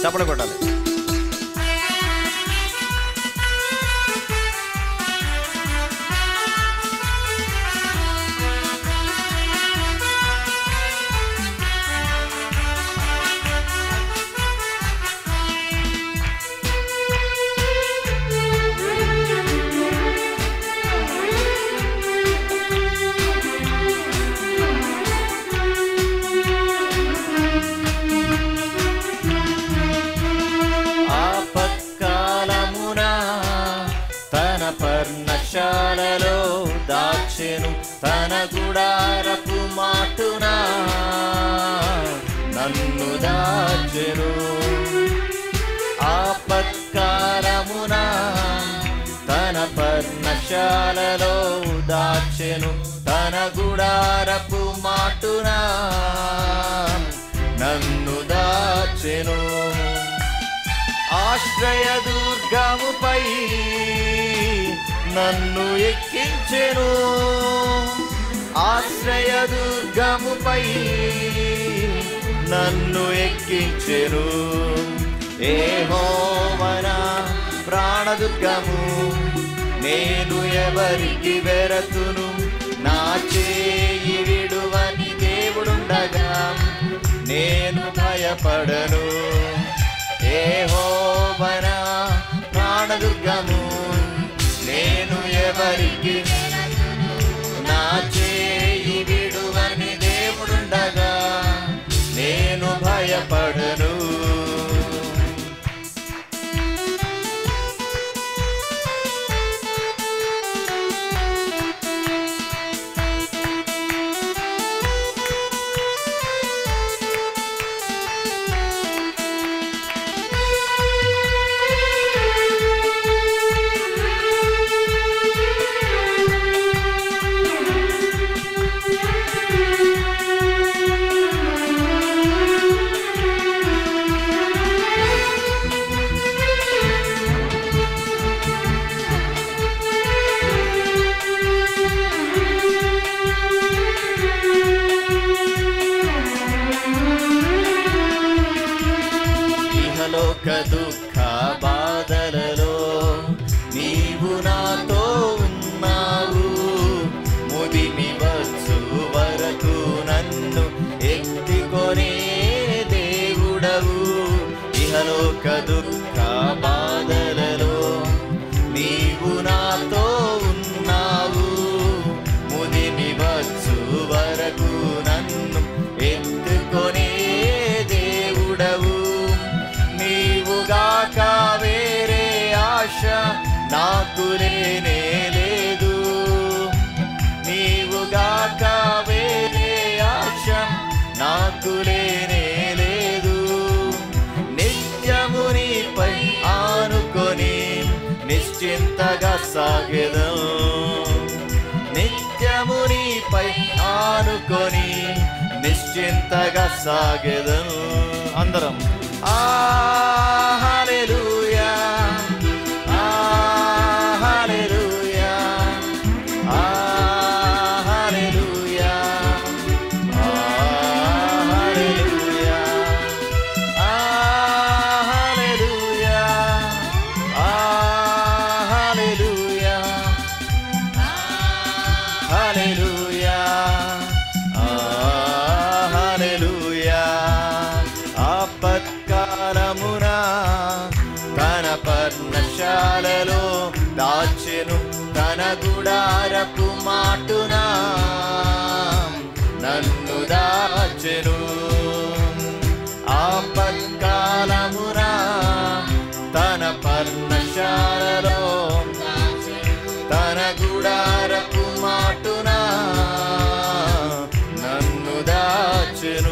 చప్పట కొట్టాలి ఆపత్కాలమున తన పర్ణశాలలో దాచెను తన గుడారపు మాటున నన్ను దాచెను ఆపత్కాలమున తన పర్ణశాలలో దాచెను తన గుడారపు మాటున నన్ను దాచెను ఆశ్రయ దుర్గముపై నన్ను ఎక్కించెను ఆశ్రయ దుర్గముపై నన్ను ఎక్కించెను ఏ హోవన ప్రాణదుర్గము నేను ఎవరికి వెరతును నా చేయి విడువని దేవుడుండగా నేను భయపడను ఏ హోవన ప్రాణదుర్గము నేను ఎవరికి నా చేయి విడువని దేవుడుండగా నేను భయపడను ఇహలోక దుఃఖ బాధలలో నీవు నాతో ఉన్నావు ముదిమి వచ్చు వరకు నన్ను ఎత్తికొనే దేవుడవు ఇహలోక దుఃఖ బాధలలో నీవు నాతో ఉన్నావు ముదిమి వచ్చు వరకు నన్ను ఎత్తుకొనే దేవుడవు నీవుగాక వేరే ఆశ నాకు లేనే లేదు నీవుగాక వేరే ఆశ నాకు లేనే లేదు నిత్యము నీపై ఆనుకొని నిశ్చింతగా సాగెదం నిత్యము నీపై ఆనుకొని నిశ్చింతగా సాగెదం అందరం ఆ హల్లెలూయా ఆ హల్లెలూయా ఆ హల్లెలూయా ఆ హల్లెలూయా ఆ హల్లెలూయా ఆ హల్లెలూయా హల్లెలూయా ఆ హల్లెలూయా ఆపత్కాలమున తన పర్ణశాలలో దాచెను తన గుడారపు మాటున నన్ను దాచెను ఆపత్కాలమున తన పర్ణశాలలో తన గుడారపు మాటున నన్ను దాచెను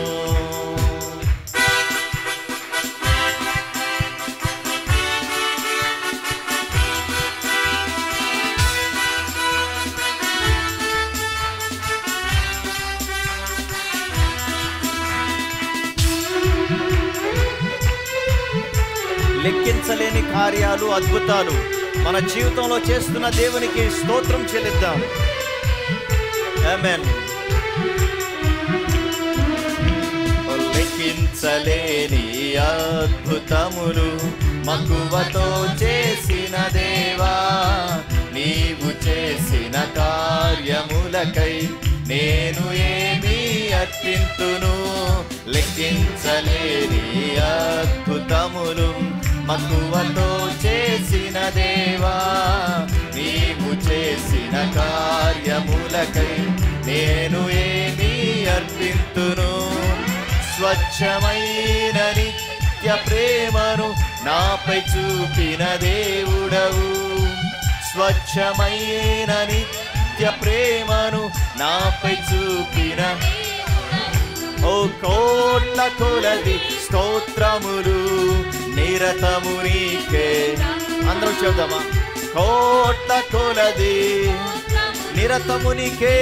లెక్కించలేని కార్యాలు అద్భుతాలు మన జీవితంలో చేస్తున్న దేవునికి స్తోత్రం చెల్లిద్దాం ఆమేన్ లెక్కించలేని అద్భుతములు మక్కువతో చేసిన దేవా నీవు చేసిన కార్యములకై నేను ఏమి అర్పింతును లెక్కించలేని అద్భుతములు మక్కువతో చేసిన దేవా నీవు చేసిన కార్యములకై నేను ఏమి అర్పింతును స్వచ్ఛమైన నిత్య ప్రేమను నాపై చూపిన దేవుడవు స్వచ్ఛమైన నిత్య ప్రేమను నాపై చూపిన ఓ కోట్ల కొలది స్తోత్రములు నిరతము నీకే అందరూ చెబుదామా కోట్ల కొలది నిరతము నీకే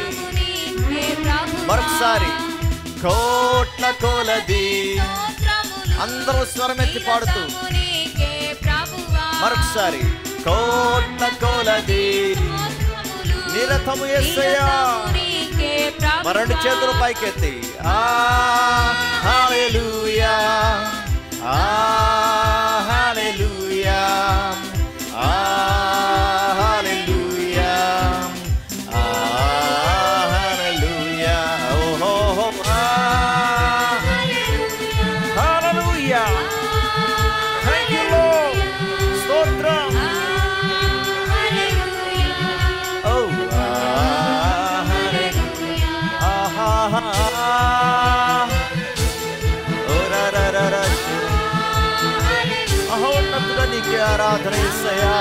మరొకసారి కోట్ల కొలది అందరూ స్వరమెత్తి పాడుతూ మరొకసారి కోట్ల కొలది నిరతము యేసయ్యా మా రెండు చేతులు పైకెత్తి ఆ హల్లెలూయా ఆ హల్లెలూయా ఆ హల్లెలూయా ఆ హల్లెలూయా ఓహో ఆ హల్లెలూయా థాంక్ యూ లార్డ్ స్తోత్రం ఓ ఆ హల్లెలూయా ఆహాహా. ఓ రా రా రా రా శు. మహోన్నతుడా నీకే ఆరాధన ఇస్తయా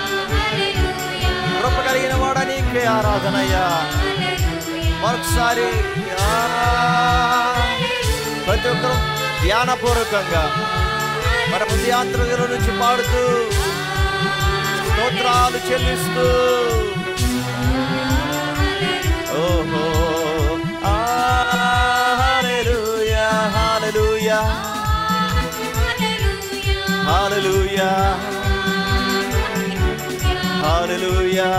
కృప కలిగిన వాడ నీకే ఆరాధనయ్యా మరొకసారి ఆ, ప్రతి ఒక్కరు ధ్యానపూర్వకంగా మన బుద్ధియాంత్రికల నుంచి పాడుతూ స్తోత్రాలు చెల్లిస్తూ ఓహో ఆ, హల్లెలూయా హల్లెలూయా హల్లెలూయా హల్లెలూయా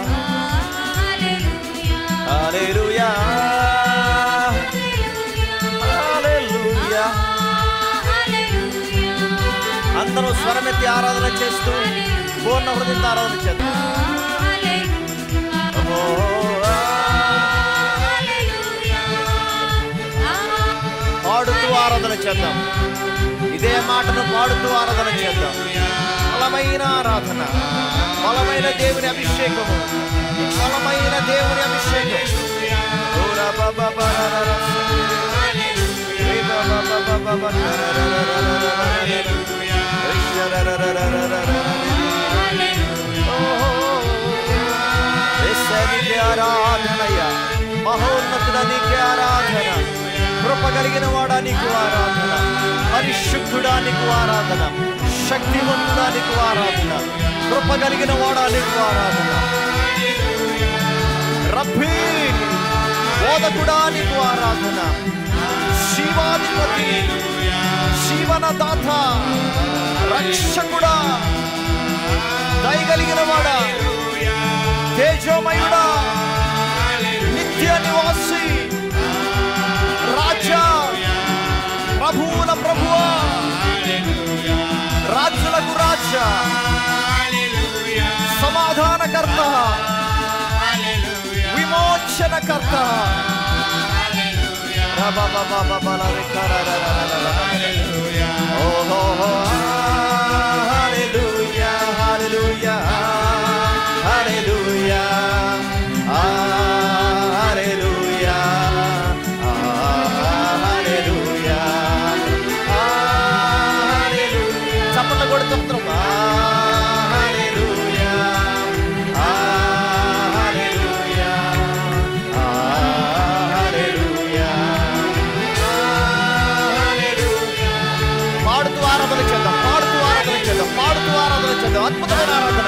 హల్లెలూయా హల్లెలూయా అందరూ స్వరమెత్తి ఆరాధన చేస్తూ పూర్ణ హృదయంతో ఆరాధన చేద్దాం ఓహో, ఆ, పాడుతూ ఆరాధన చేద్దాం ఇదే మాటను పాడుతూ ఆరాధన చేద్దాం బలమైన ఆరాధన బలమైన దేవుని అభిషేకము బలమైన దేవుని అభిషేకం ఓరా బాబా బారా రా రా. రే బాబా బాబా బాబా రా రా రా రా రా రా రా రా రా. రిష రా రా రా రా రా రా రా రా. ఓహో. యేసే నీకే ఆరాధనయ్య మహోన్నతుడ నీకే ఆరాధన కృప కలిగిన వాడా నీకు ఆరాధన పరిశుద్ధుడా నీకు ఆరాధన శక్తివంతుడా నీకు ఆరాధన కృప కలిగిన వాడా నీకు ఆరాధన రబ్బీ బోధకుడా నీకు ఆరాధన శివాధిపతి జీవనదాత రక్షకుడా దయగలిగిన వాడా తేజోమయుడా నిత్య నివాసి రాజా ప్రభువుల ప్రభువా రాజులకు రాజా సమాధానకర్త విమోచనకర్త ఓహో హల్లెలూయా హల్లెలూయా హల్లెలూయా హల్లెలూయా హల్లెలూయా హల్లెలూయా చప్పట్లు కొడుతున్నాం హల్లెలూయా హల్లెలూయా హల్లెలూయా పాడుతూ ఆరాధన చేద్దాం పాడుతూ ఆరాధన చేద్దాం పాడుతూ ఆరాధన చేద్దాం అద్భుతమైన ఆరాధన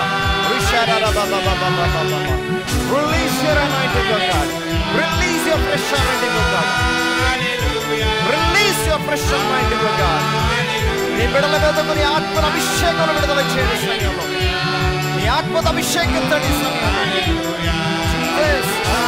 release your anointing of God release your fresh anointing of God release your fresh anointing of God నీ బిడల మీద నీ ఆత్మల అభిషేకం విడుదల చేయండి ఈ సమయంలో నీ ఆత్మత అభిషేకించండి ఈ సమయంలో Yes. Oh,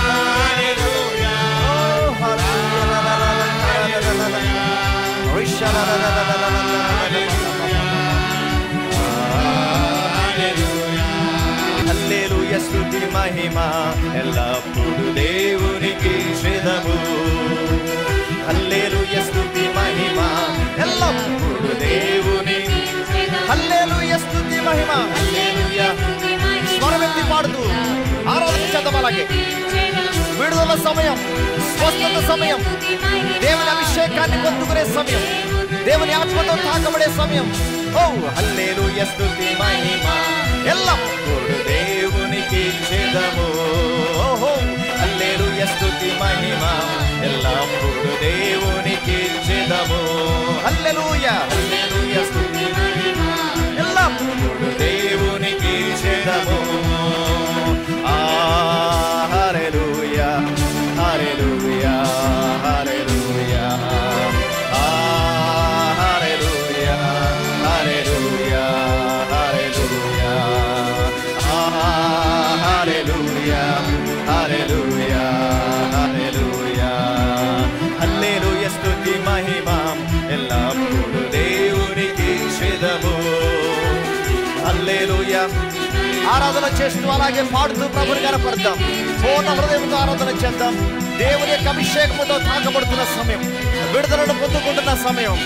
hallelujah. హల్లెలూయ స్తుతి మహిమ ఎల్లప్పుడు దేవునికి శ్రేదము హల్లెలూయ స్తుతి మహిమ ఎల్లప్పుడు దేవుని హల్లెలూయ స్తుతి మహిమ హల్లెలూయ స్వరమెత్తి పాడుతూ ఆరాధించేద్దాం అలాగే విడుదల సమయం స్వస్థత సమయం దేవుని అభిషేకాన్ని పొందుకునే సమయం దేవుని ఆత్మతో తాకబడే సమయం ఓ హల్లెలూయ స్తుతి మహిమ ఎల్లప్పుడు దేవునికి చెదము ఓహో హల్లెలూయ స్తుతి మహిమ ఎల్లప్పుడు దేవునికి చెదము హల్లెలూయ హల్లెలూయ స్తుతి మహిమ ఎల్లప్పుడు దేవునికి చెదము ఆ హల్లెలూయా హల్లెలూయా హల్లెలూయా ఆ హల్లెలూయా హల్లెలూయా హల్లెలూయా ఆ హల్లెలూయా హల్లెలూయా హల్లెలూయా హల్లెలూయా స్తుతి మహిమ ఎల్లప్పుడు దేవునికి శ్రేదము హల్లెలూయా ఆరాధన చేస్తూ అలాగే పాడుతూ ప్రభుని కనపడతాం పూర్ణ హృదయంతో ఆరాధన చేద్దాం దేవుని యొక్క అభిషేకముతో తాకబడుతున్న సమయం విడుదలను పొందుకుంటున్న సమయం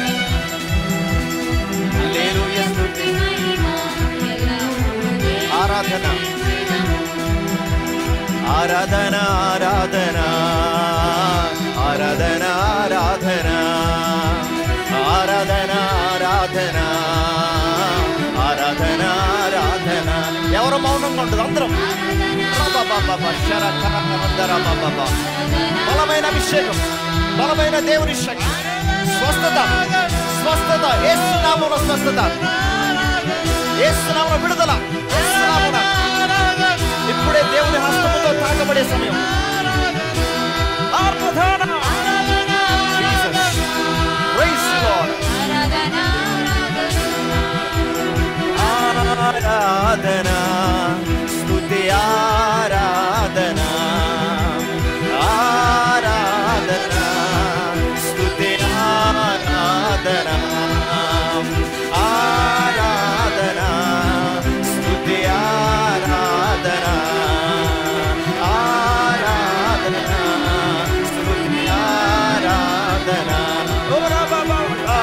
హల్లెలూయా స్తుతి ఆరాధన ఆరాధన ఆరాధన ఆరాధన ఆరాధన ఆరాధన ఆరాధన ఆరాధన ఆరాధన ఎవరు మౌనంగా ఉంటుంది అందరం రబబబబ, శరకరకరందరబబబ. బలమైన అభిషేకం బలమైన దేవుని శక్తి స్వస్థత స్వస్థత ఏసునామమున స్వస్థత ఏసునామమున విడుదల ఏసునామమున ఇప్పుడే దేవుని హస్తముతో తాకబడే సమయం ఆరాధన Jesus. Praise the Lord. ఆరాధన స్తుతి ఆరాధన ఆరాధన స్తుతి ఆరాధన ఆరాధన స్తుతి ఆరాధన ఆరాధన స్తుతి ఆరాధన ఓ రాబా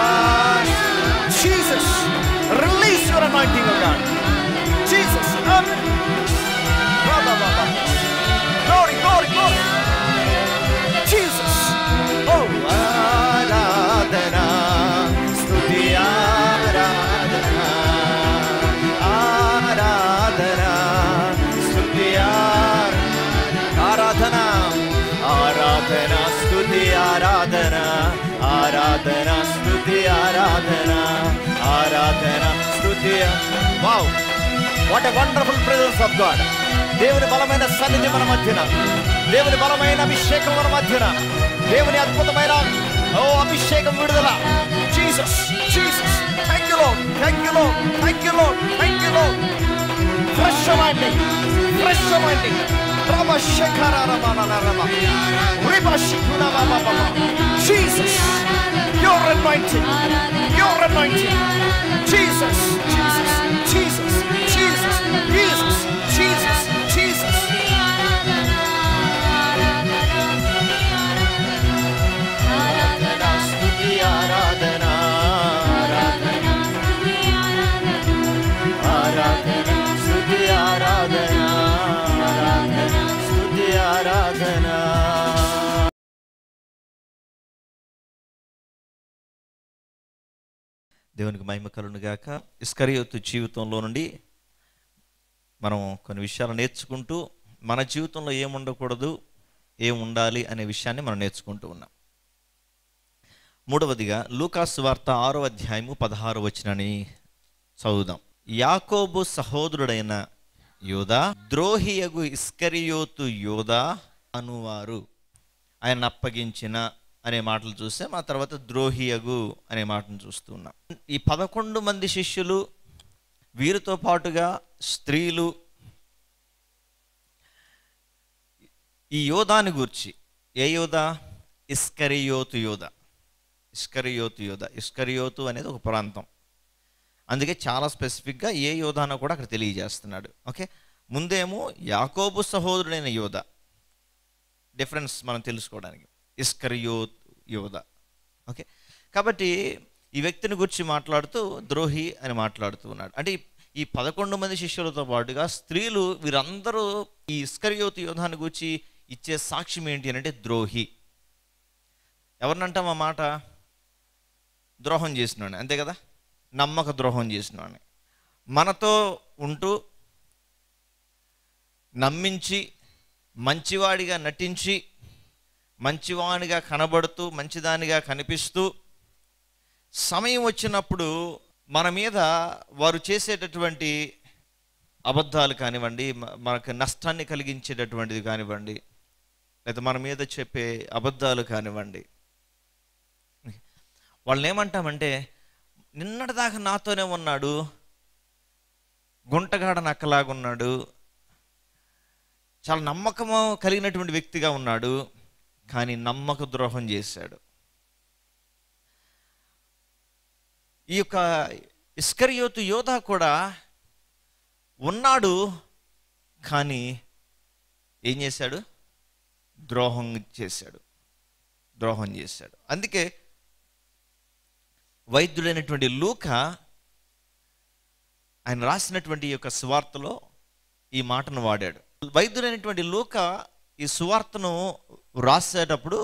Jesus, release your anointing, O God. Jesus, Amen. Ba, ba, ba, ba. Glory, glory, glory. Jesus. Oh, Aradhana, Stuti Aradhana, Aradhana, Stuti Aradhana, Aradhana, Stuti Aradhana, Aradhana, Stuti Aradhana, Aradhana, Stuti Wow! What a wonderful presence of God దేవుని బలమైన సన్నిధి మన మధ్యన దేవుని బలమైన అభిషేకం మన మధ్యన దేవుని అద్భుతమైన ఓ అభిషేకం విడుదల Jesus Jesus thank you Lord thank you Lord thank you Lord thank you Lord fresh anointing fresh anointing రమ శేఖర రమ రమ రమ రిబ శిఖున రమ రమ Jesus your anointing your anointing Jesus Jesus Jesus Jesus Jesus Jesus Jesus ఆరాధన స్తుతి ఆరాధన ఆరాధన స్తుతి ఆరాధన ఆరాధన స్తుతి ఆరాధన దేవునికి మహిమ కలును గాక ఇస్కరియోతు జీవితంలో నుండి మనం కొన్ని విషయాలు నేర్చుకుంటూ మన జీవితంలో ఏం ఉండకూడదు ఏం ఉండాలి అనే విషయాన్ని మనం నేర్చుకుంటూ ఉన్నాం మూడవదిగా లూకాసు వార్త ఆరో అధ్యాయము పదహారు వచ్చినని చదువుదాం యాకోబు సహోదరుడైన యోధా ద్రోహియగు ఇస్కరియోతు యోధా అనువారు ఆయన అప్పగించిన అనే మాటలు చూస్తే మా తర్వాత ద్రోహియగు అనే మాటను చూస్తున్నాం ఈ పదకొండు మంది శిష్యులు వీరితో పాటుగా స్త్రీలు ఈ యోధాని గూర్చి ఏ యోధ ఇస్కరియోతు యోధ ఇస్కరియోతు యోధ ఇస్కరియోతు అనేది ఒక ప్రాంతం అందుకే చాలా స్పెసిఫిక్గా ఏ యోధానో కూడా అక్కడ తెలియజేస్తున్నాడు ఓకే ముందేమో యాకోబు సహోదరుడైన యోధ డిఫరెన్స్ మనం తెలుసుకోవడానికి ఇస్కరియో యోధ ఓకే కాబట్టి ఈ వ్యక్తిని గురించి మాట్లాడుతూ ద్రోహి అని మాట్లాడుతూ ఉన్నాడు అంటే ఈ- ఈ పదకొండు మంది శిష్యులతో పాటుగా స్త్రీలు వీరందరూ ఈ ఇస్కరియోతు యోధాన్ని గురించి ఇచ్చే సాక్ష్యం ఏంటి అని అంటే ద్రోహి ఎవరినంటాం ఆ మాట ద్రోహం చేసినవాడిని అంతే కదా నమ్మక ద్రోహం చేసినవాడిని మనతో ఉంటూ నమ్మించి మంచివాడిగా నటించి మంచివాడిగా కనబడుతూ మంచిదానిగా కనిపిస్తూ సమయం వచ్చినప్పుడు మన మీద వారు చేసేటటువంటి అబద్ధాలు కానివ్వండి మ- మనకు నష్టాన్ని కలిగించేటటువంటిది కానివ్వండి లేదా మన మీద చెప్పే అబద్ధాలు కానివ్వండి వాళ్ళని ఏమంటామంటే నిన్నటిదాకా నాతోనే ఉన్నాడు గుంటగాడ నక్కలాగా ఉన్నాడు చాలా నమ్మకము కలిగినటువంటి వ్యక్తిగా ఉన్నాడు కానీ నమ్మక ద్రోహం చేశాడు ఈ యొక్క ఇస్కరియోతు యోధ కూడా ఉన్నాడు కానీ ఏం చేశాడు ద్రోహం చేశాడు ద్రోహం చేశాడు అందుకే వైద్యుడైనటువంటి లూక ఆయన రాసినటువంటి ఈ యొక్క సువార్తలో ఈ మాటను వాడాడు వైద్యుడైనటువంటి లూక ఈ సువార్తను రాసేటప్పుడు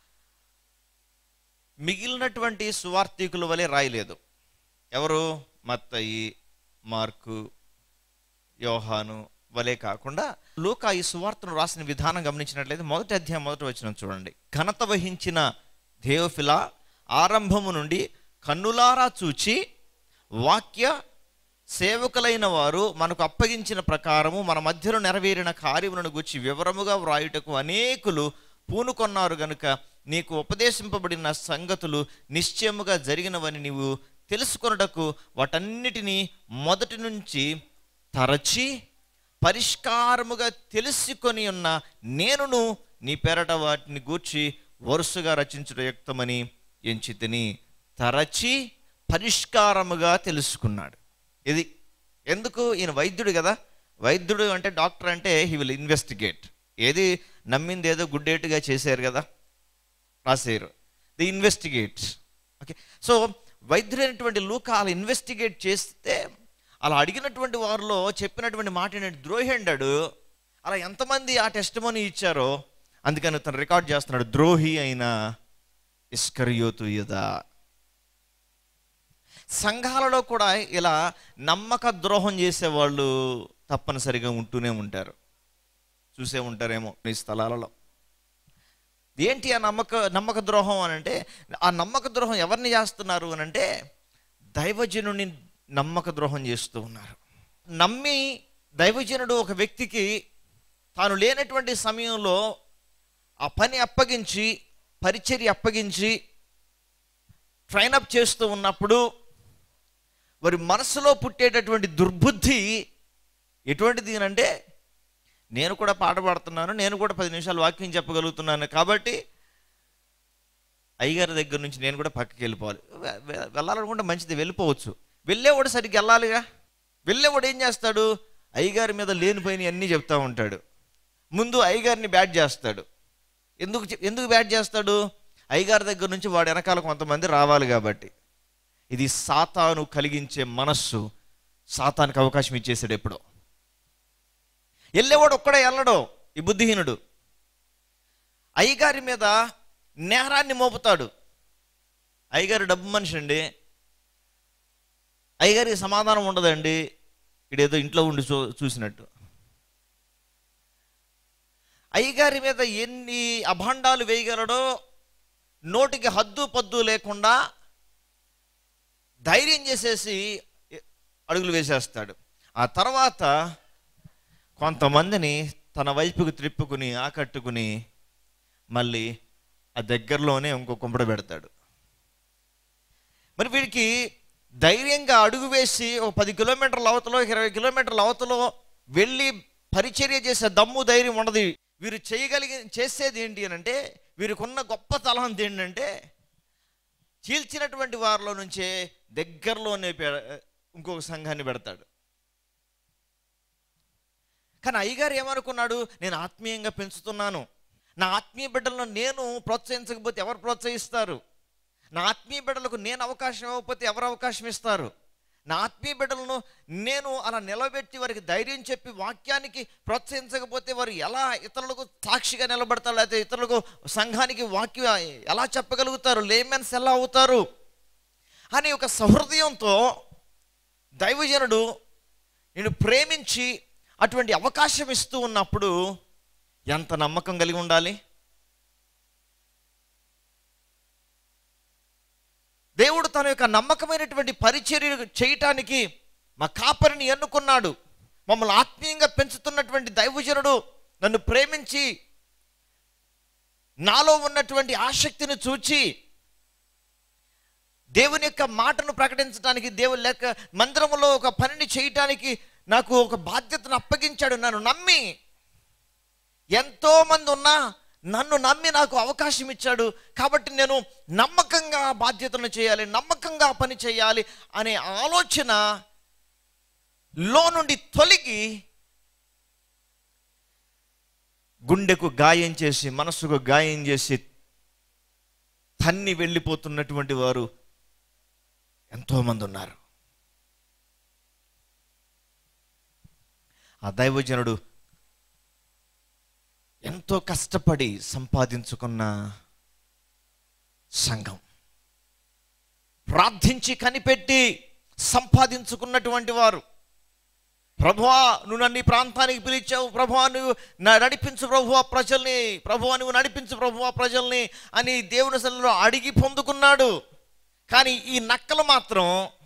మిగిలినటువంటి సువార్థికుల వలె రాయలేదు ఎవరు మత్తయి మార్కు యోహాను వలే కాకుండా లూకా ఈ సువార్తను రాసిన విధానం గమనించినట్లయితే మొదటి అధ్యాయం మొదటి వచ్చిన చూడండి ఘనత వహించిన దేవఫిల ఆరంభము నుండి కన్నులారా చూచి వాక్య సేవకులైన వారు మనకు అప్పగించిన ప్రకారము మన మధ్యలో నెరవేరిన కార్యములను గురించి వివరముగా వ్రాయుటకు అనేకులు పూనుకొన్నారు గనుక నీకు ఉపదేశింపబడిన సంగతులు నిశ్చయముగా జరిగినవని నీవు తెలుసుకొనుటకు వాటన్నిటినీ మొదటి నుంచి తరచి పరిష్కారముగా తెలుసుకొని ఉన్న నేనును నీ పేరట వాటిని గూర్చి వరుసగా రచించుట యుక్తమని ఎంచితిని తరచి పరిష్కారముగా తెలుసుకున్నాడు ఇది ఎందుకు ఈయన వైద్యుడు కదా వైద్యుడు అంటే డాక్టర్ అంటే హీ విల్ ఇన్వెస్టిగేట్ ఏది నమ్మింది ఏదో గుడ్డేటుగా చేశారు కదా రాసేరు ది ఇన్వెస్టిగేట్స్ ఓకే సో వైద్యుడైనటువంటి లూక అలా ఇన్వెస్టిగేట్ చేస్తే అలా అడిగినటువంటి వారిలో చెప్పినటువంటి మాట ఏంటంటే ద్రోహి అన్నాడు అలా ఎంతమంది ఆ టెస్ట్ ఇచ్చారో అందుకని తను రికార్డ్ చేస్తున్నాడు ద్రోహి అయిన ఇస్కరియోతు యుధ సంఘాలలో కూడా ఇలా నమ్మక ద్రోహం చేసేవాళ్ళు తప్పనిసరిగా ఉంటూనే ఉంటారు చూసే ఉంటారేమో ఈ స్థలాలలో ఏంటి ఆ నమ్మక నమ్మక ద్రోహం అని అంటే ఆ నమ్మక ద్రోహం ఎవరిని చేస్తున్నారు అని అంటే దైవజనుని నమ్మక ద్రోహం చేస్తూ ఉన్నారు నమ్మి దైవజనుడు ఒక వ్యక్తికి తాను లేనటువంటి సమయంలో ఆ పని అప్పగించి పరిచర్య అప్పగించి ట్రైన్ అప్ చేస్తూ ఉన్నప్పుడు వారి మనసులో పుట్టేటటువంటి దుర్బుద్ధి ఎటువంటిది అంటే నేను కూడా పాట పాడుతున్నాను నేను కూడా పది నిమిషాలు వాక్యం చెప్పగలుగుతున్నాను కాబట్టి అయ్యగారి దగ్గర నుంచి నేను కూడా పక్కకి వెళ్ళిపోవాలి వె- వె- వెళ్ళాలనుకుంటే మంచిది వెళ్ళిపోవచ్చు వెళ్ళేవాడు సరిగ్గా వెళ్ళాలిగా వెళ్ళేవాడు ఏం చేస్తాడు అయ్యగారి మీద లేనిపోయిన అన్నీ చెప్తా ఉంటాడు ముందు అయ్యగారిని బ్యాట్ చేస్తాడు ఎందుకు చె- ఎందుకు బ్యాట్ చేస్తాడు అయ్యగారి దగ్గర నుంచి వాడు వెనకాల కొంతమంది రావాలి కాబట్టి ఇది సాతాను కలిగించే మనస్సు సాతానికి అవకాశం ఇచ్చేసాడు ఎప్పుడో వెళ్ళేవాడు ఒక్కడే వెళ్ళడు ఈ బుద్ధిహీనుడు అయ్యగారి మీద నేరాన్ని మోపుతాడు అయ్యగారు డబ్బు మనిషి అండి అయ్యగారికి సమాధానం ఉండదండి ఇడేదో ఇంట్లో ఉండి చూ చూసినట్టు అయ్యగారి మీద ఎన్ని అభాండాలు వేయగలడో నోటికి హద్దు పద్దు లేకుండా ధైర్యం చేసేసి అడుగులు వేసేస్తాడు ఆ తర్వాత కొంతమందిని తన వైపుకు త్రిప్పుకుని ఆకట్టుకుని మళ్ళీ ఆ దగ్గరలోనే ఇంకో కుంపడ పెడతాడు మరి వీడికి ధైర్యంగా అడుగు వేసి ఒక పది కిలోమీటర్ల అవతలో ఇరవై కిలోమీటర్ల అవతలో వెళ్ళి పరిచర్య చేసే దమ్ము ధైర్యం ఉండదు వీరు చేయగలిగి చేసేది ఏంటి అని అంటే వీరికి ఉన్న గొప్ప తలం ఏంటంటే చీల్చినటువంటి వారిలో నుంచే దగ్గరలోనే పె- ఇంకొక సంఘాన్ని పెడతాడు కానీ అయ్యగారు ఏమనుకున్నాడు నేను ఆత్మీయంగా పెంచుతున్నాను నా ఆత్మీయ బిడ్డలను నేను ప్రోత్సహించకపోతే ఎవరు ప్రోత్సహిస్తారు నా ఆత్మీయ బిడ్డలకు నేను అవకాశం ఇవ్వకపోతే ఎవరు అవకాశం ఇస్తారు నా ఆత్మీయ బిడ్డలను నేను అలా నిలబెట్టి వారికి ధైర్యం చెప్పి వాక్యానికి ప్రోత్సహించకపోతే వారు ఎలా ఇతరులకు సాక్షిగా నిలబడతారు లేకపోతే ఇతరులకు సంఘానికి వాక్యం ఎలా చెప్పగలుగుతారు లేమెన్స్ ఎలా అవుతారు అని ఒక సహృదయంతో దైవజనుడు నేను ప్రేమించి అటువంటి అవకాశం ఇస్తూ ఉన్నప్పుడు ఎంత నమ్మకం కలిగి ఉండాలి దేవుడు తన యొక్క నమ్మకమైనటువంటి పరిచర్య చేయటానికి మా కాపరిని ఎన్నుకున్నాడు మమ్మల్ని ఆత్మీయంగా పెంచుతున్నటువంటి దైవజనుడు నన్ను ప్రేమించి నాలో ఉన్నటువంటి ఆసక్తిని చూచి దేవుని యొక్క మాటను ప్రకటించడానికి దేవుని లేక మందిరంలో ఒక పనిని చేయటానికి నాకు ఒక బాధ్యతను అప్పగించాడు నన్ను నమ్మి ఎంతో మంది ఉన్నా నన్ను నమ్మి నాకు అవకాశం ఇచ్చాడు కాబట్టి నేను నమ్మకంగా ఆ బాధ్యతను చేయాలి నమ్మకంగా ఆ పని చేయాలి అనే ఆలోచన లో నుండి తొలగి గుండెకు గాయం చేసి మనసుకు గాయం చేసి తన్ని వెళ్ళిపోతున్నటువంటి వారు ఎంతోమంది ఉన్నారు ఆ దైవజనుడు ఎంతో కష్టపడి సంపాదించుకున్న సంఘం ప్రార్థించి కనిపెట్టి సంపాదించుకున్నటువంటి వారు ప్రభువా నువ్వు నన్ను ఈ ప్రాంతానికి పిలిచావు ప్రభువా నువ్వు నా నడిపించు ప్రభువా ప్రజల్ని ప్రభువా నువ్వు నడిపించు ప్రభువా ప్రజల్ని అని దేవుని సన్నిధిలో అడిగి పొందుకున్నాడు కానీ ఈ నక్కలు మాత్రం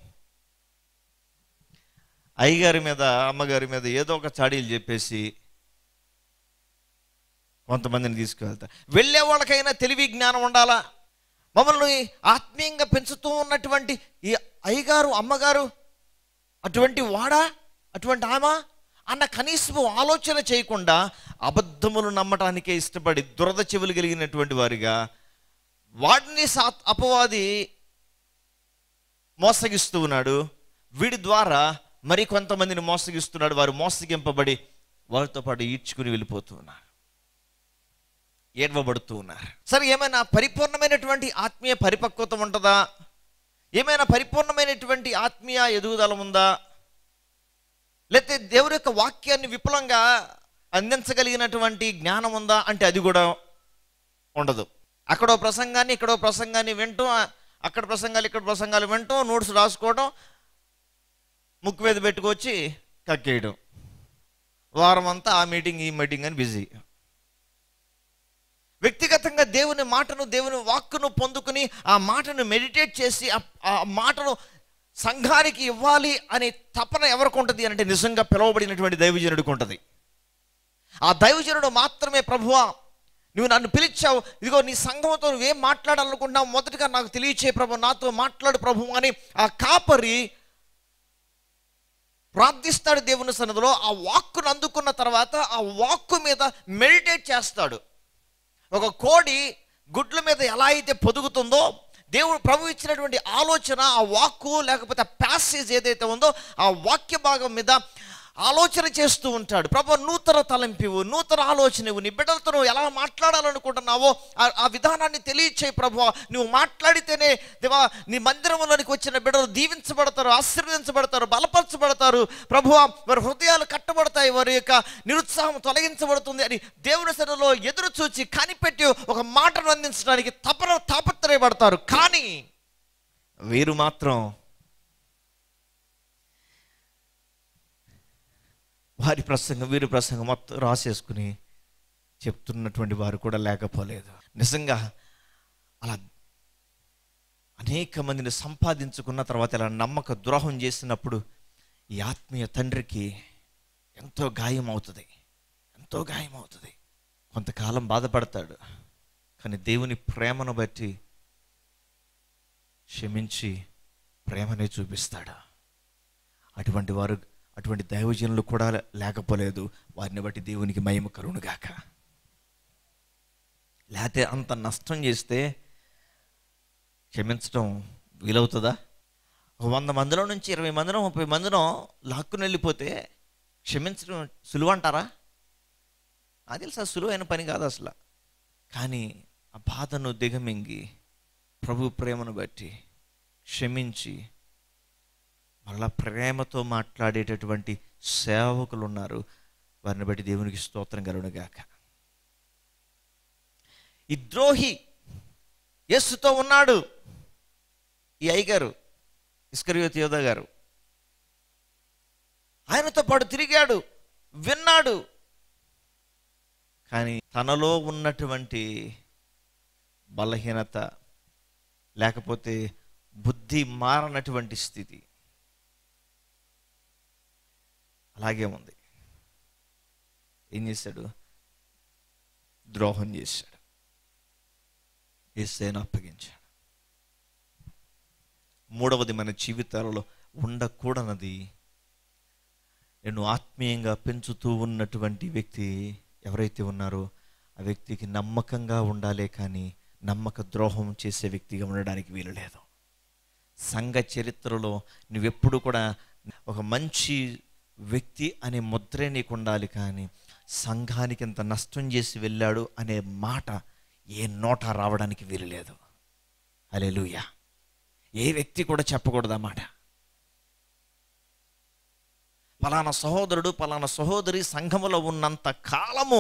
అయ్యగారి మీద అమ్మగారి మీద ఏదో ఒక చాడీలు చెప్పేసి కొంతమందిని తీసుకువెళ్తారు వెళ్ళే వాళ్ళకైనా తెలివి జ్ఞానం ఉండాలా మమ్మల్ని ఆత్మీయంగా పెంచుతూ ఉన్నటువంటి ఈ అయ్యగారు అమ్మగారు అటువంటి వాడా అటువంటి ఆమా అన్న కనీసం ఆలోచన చేయకుండా అబద్ధములు నమ్మటానికే ఇష్టపడి దురద చెవులు కలిగినటువంటి వారిగా వాడిని సా అపవాది మోసగిస్తూ ఉన్నాడు వీడి ద్వారా మరి కొంతమందిని మోసగిస్తున్నాడు వారు మోసగింపబడి వారితో పాటు ఈడ్చుకుని వెళ్ళిపోతూ ఉన్నారు ఏడవబడుతూ ఉన్నారు సరే ఏమైనా పరిపూర్ణమైనటువంటి ఆత్మీయ పరిపక్వత ఉంటుందా ఏమైనా పరిపూర్ణమైనటువంటి ఆత్మీయ ఎదుగుదల ఉందా లేకపోతే దేవుని యొక్క వాక్యాన్ని విపులంగా అందించగలిగినటువంటి జ్ఞానం ఉందా అంటే అది కూడా ఉండదు అక్కడో ప్రసంగాన్ని ఇక్కడో ప్రసంగాన్ని వింటూ అక్కడ ప్రసంగాలు ఇక్కడ ప్రసంగాలు వింటూ నోట్స్ రాసుకోవడం ముక్కు మీద పెట్టుకొచ్చి కక్కేయడం వారం అంతా ఆ మీటింగ్ ఈ మీటింగ్ అని బిజీ వ్యక్తిగతంగా దేవుని మాటను దేవుని వాక్కును పొందుకుని ఆ మాటను మెడిటేట్ చేసి ఆ- ఆ మాటను సంఘానికి ఇవ్వాలి అనే తపన ఎవరికి ఉంటుంది అంటే నిజంగా పిలువబడినటువంటి దైవజనుడికి ఉంటుంది ఆ దైవజనుడు మాత్రమే ప్రభువా నువ్వు నన్ను పిలిచావు ఇదిగో నీ సంఘంతో నువ్వేం మాట్లాడాలనుకుంటున్నావు మొదటగా నాకు తెలియచే ప్రభు నాతో మాట్లాడు ప్రభు అని ఆ కాపరి ప్రార్థిస్తాడు దేవుని సన్నిధిలో ఆ వాక్కును అందుకున్న తర్వాత ఆ వాక్కు మీద మెడిటేట్ చేస్తాడు ఒక కోడి గుడ్ల మీద ఎలా అయితే పొదుగుతుందో దేవుడు ప్రభు ఇచ్చినటువంటి ఆలోచన ఆ వాక్కు లేకపోతే ఆ ప్యాసేజ్ ఏదైతే ఉందో ఆ వాక్య భాగం మీద ఆలోచన చేస్తూ ఉంటాడు ప్రభు నూతన తలంపివు నూతన ఆలోచన ఇవ్వు నీ బిడ్డలతో నువ్వు ఎలా మాట్లాడాలనుకుంటున్నావో ఆ- ఆ విధానాన్ని తెలియచేయి ప్రభు నువ్వు మాట్లాడితేనే దేవా నీ మందిరంలోనికి వచ్చిన బిడ్డలు దీవించబడతారు ఆశీర్వదించబడతారు బలపరచబడతారు ప్రభు వారి హృదయాలు కట్టబడతాయి వారి యొక్క నిరుత్సాహం తొలగించబడుతుంది అని దేవుని సన్నిధిలో ఎదురు చూచి కనిపెట్టి ఒక మాటను అందించడానికి తపన తాపత్రయపడతారు కానీ వీరు మాత్రం వారి ప్రసంగం వీరి ప్రసంగం మొత్తం రాసేసుకుని చెప్తున్నటువంటి వారు కూడా లేకపోలేదు నిజంగా అలా అనేక మందిని సంపాదించుకున్న తర్వాత ఇలా నమ్మక ద్రోహం చేసినప్పుడు ఈ ఆత్మీయ తండ్రికి ఎంతో గాయం అవుతుంది ఎంతో గాయం అవుతుంది కొంతకాలం బాధపడతాడు కానీ దేవుని ప్రేమను బట్టి క్షమించి ప్రేమనే చూపిస్తాడు అటువంటి వారు అటువంటి దైవజనులు కూడా లేకపోలేదు వారిని బట్టి దేవునికి మహిమ కరుణుగాక లేకపోతే అంత నష్టం చేస్తే క్షమించడం వీలవుతుందా ఒక వంద మందిలో నుంచి ఇరవై మందిలో ముప్పై మందిలో లాక్కుని వెళ్ళిపోతే క్షమించడం సులువు అంటారా అది తెలుసా సులువైన పని కాదు అసలు కానీ ఆ బాధను దిగమింగి ప్రభు ప్రేమను బట్టి క్షమించి మళ్ళా ప్రేమతో మాట్లాడేటటువంటి సేవకులు ఉన్నారు వారిని బట్టి దేవునికి స్తోత్రం కలుగునుగాక ఈ ద్రోహి యేసుతో ఉన్నాడు ఈ అయ్యగారు ఇస్కరియోత్ యోధ గారు ఆయనతో పాటు తిరిగాడు విన్నాడు కానీ తనలో ఉన్నటువంటి బలహీనత లేకపోతే బుద్ధి మారనటువంటి స్థితి అలాగే ఉంది ఏం చేశాడు ద్రోహం చేశాడు ఏసైనా అప్పగించాడు మూడవది మన జీవితాలలో ఉండకూడనది నేను ఆత్మీయంగా పెంచుతూ ఉన్నటువంటి వ్యక్తి ఎవరైతే ఉన్నారో ఆ వ్యక్తికి నమ్మకంగా ఉండాలే కానీ నమ్మక ద్రోహం చేసే వ్యక్తిగా ఉండడానికి వీలు లేదు సంఘ చరిత్రలో నువ్వెప్పుడు కూడా ఒక మంచి వ్యక్తి అనే ముద్రే నీకు ఉండాలి కానీ సంఘానికి ఎంత నష్టం చేసి వెళ్ళాడు అనే మాట ఏ నోట రావడానికి వీలు లేదు అలెలుయా ఏ వ్యక్తి కూడా చెప్పకూడదు ఆ మాట పలానా సహోదరుడు పలానా సహోదరి సంఘములో ఉన్నంత కాలము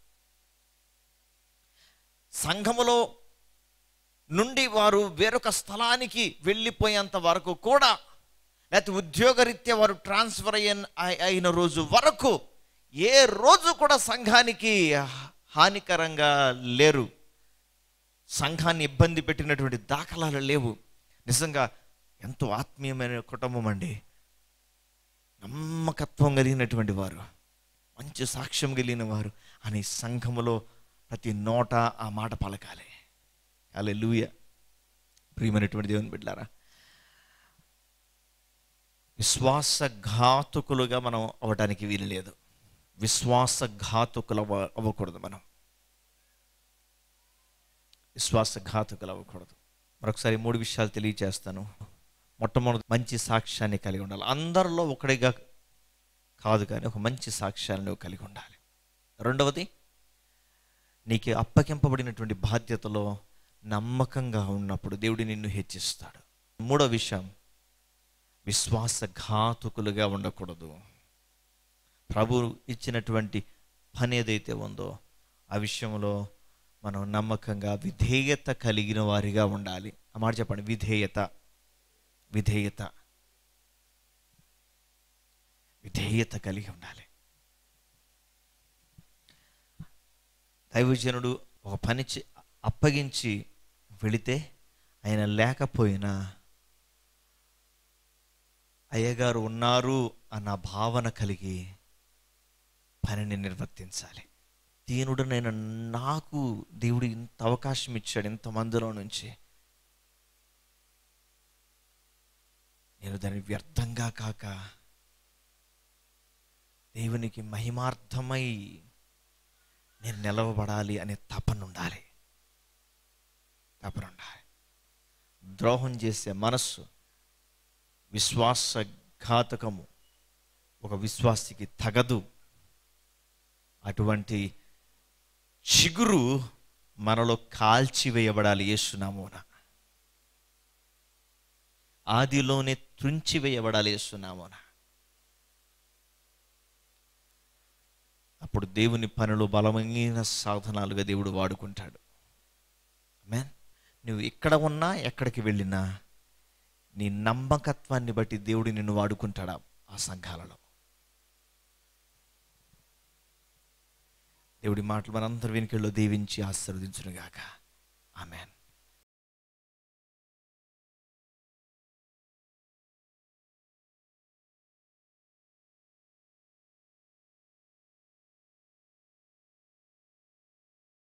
సంఘములో నుండి వారు వేరొక స్థలానికి వెళ్ళిపోయేంత వరకు కూడా లేకపోతే ఉద్యోగరీత్యా వారు ట్రాన్స్ఫర్ అయిన అయిన రోజు వరకు ఏ రోజు కూడా సంఘానికి హానికరంగా లేరు సంఘాన్ని ఇబ్బంది పెట్టినటువంటి దాఖలాలు లేవు నిజంగా ఎంతో ఆత్మీయమైన కుటుంబం అండి నమ్మకత్వం కలిగినటువంటి వారు మంచి సాక్ష్యం కలిగిన వారు అని సంఘములో ప్రతి నోట ఆ మాట పలకాలి అలా లూయ ప్రియమైనటువంటి దేవుని బిడ్డారా విశ్వాసఘాతుకులుగా మనం అవ్వడానికి వీలు లేదు విశ్వాసఘాతుకులు అవ్వ అవ్వకూడదు మనం విశ్వాసఘాతుకులు అవ్వకూడదు మరొకసారి మూడు విషయాలు తెలియజేస్తాను మొట్టమొదటి మంచి సాక్ష్యాన్ని కలిగి ఉండాలి అందరిలో ఒకడిగా కాదు కానీ ఒక మంచి సాక్ష్యాన్ని నువ్వు కలిగి ఉండాలి రెండవది నీకు అప్పగింపబడినటువంటి బాధ్యతలో నమ్మకంగా ఉన్నప్పుడు దేవుడు నిన్ను హెచ్చిస్తాడు మూడో విషయం విశ్వాసఘాతుకులుగా ఉండకూడదు ప్రభు ఇచ్చినటువంటి పని ఏదైతే ఉందో ఆ విషయంలో మనం నమ్మకంగా విధేయత కలిగిన వారిగా ఉండాలి ఆ మాట చెప్పండి విధేయత విధేయత విధేయత కలిగి ఉండాలి దైవజనుడు ఒక పని చే- అప్పగించి వెళితే ఆయన లేకపోయినా అయ్యగారు ఉన్నారు అన్న భావన కలిగి పనిని నిర్వర్తించాలి దీనుడనైన నాకు దేవుడు ఇంత అవకాశం ఇచ్చాడు ఇంతమందిలో నుంచి నేను దాన్ని వ్యర్థంగా కాక దేవునికి మహిమార్థమై నేను నిలవబడాలి అనే తపన ఉండాలి తపన ఉండాలి ద్రోహం చేసే మనస్సు విశ్వాసఘాతకము ఒక విశ్వాసికి తగదు అటువంటి చిగురు మనలో కాల్చివేయబడాలి యేసునామోన ఆదిలోనే త్రుంచివేయబడాలి యేసునామోన అప్పుడు దేవుని పనులు బలమైన సాధనాలుగా దేవుడు వాడుకుంటాడు మ్యాన్ నువ్వు ఇక్కడ ఉన్నా ఎక్కడికి వెళ్ళినా నీ నమ్మకత్వాన్ని బట్టి దేవుడు నిన్ను వాడుకుంటాడా ఆ సంఘాలలో దేవుడి మాటలు మనందరి వెనుకల్లో దీవించి ఆశీర్వదించునుగాక ఆమెన్